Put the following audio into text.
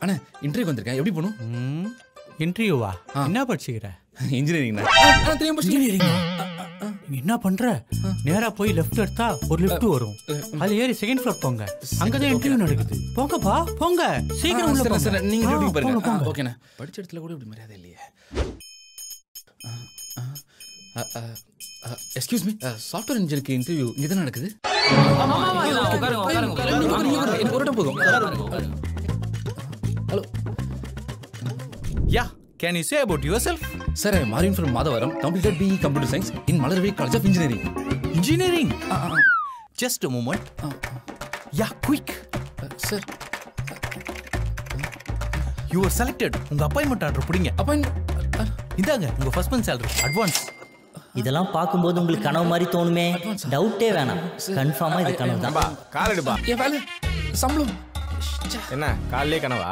அண்ணா interview வந்திருக்கேன் எப்படி போகணும் இன்டர்வியூவா என்ன படிச்சுக்கிற இன்ஜினியரிங்ண்ணா அண்ணா தெரியாம இன்ஜினியரிங்கா நீ என்ன பண்ற நேரா போய் லெஃப்ட் எடுத்தா ஒரு லிஃப்ட் வரும் அது ஏறி செகண்ட் ஃப்ளோர் போங்க அங்கதான் இன்டர்வியூ நடக்குது போங்கப்பா போங்க சீக்கிரம் உள்ள சரி போங்க சரி நீங்க ஆ, எப்படி பாருங்க போங்க, போங்க. ஆ, ஓகேண்ணா படிச்ச இடத்துல கூட இப்படி மரியாதை இல்லையே எக்ஸ்கியூஸ் மீ சாஃப்ட்வேர் இன்ஜினியருக்கு இன்டர்வியூ இங்கே தான் நடக்குது எனக்கு ஒரு இடம் போதும் hello yeah can you say about yourself sir Marian from Madhavaram completed BE computer science in Malarve college of engineering engineering just a moment yeah quick sir you are selected உங்க appointment order பிடிங்க appointment இந்தாங்க உங்க first month salary advance இதெல்லாம் பார்க்கும்போது உங்களுக்கு கனவு மாதிரி தோணுமே டவுட்டே வேணாம் கன்ஃபார்மா இது கனவு தான் கால் எடுப்பா என் வேலை சம்பளம் என்ன காலையிலே கனவா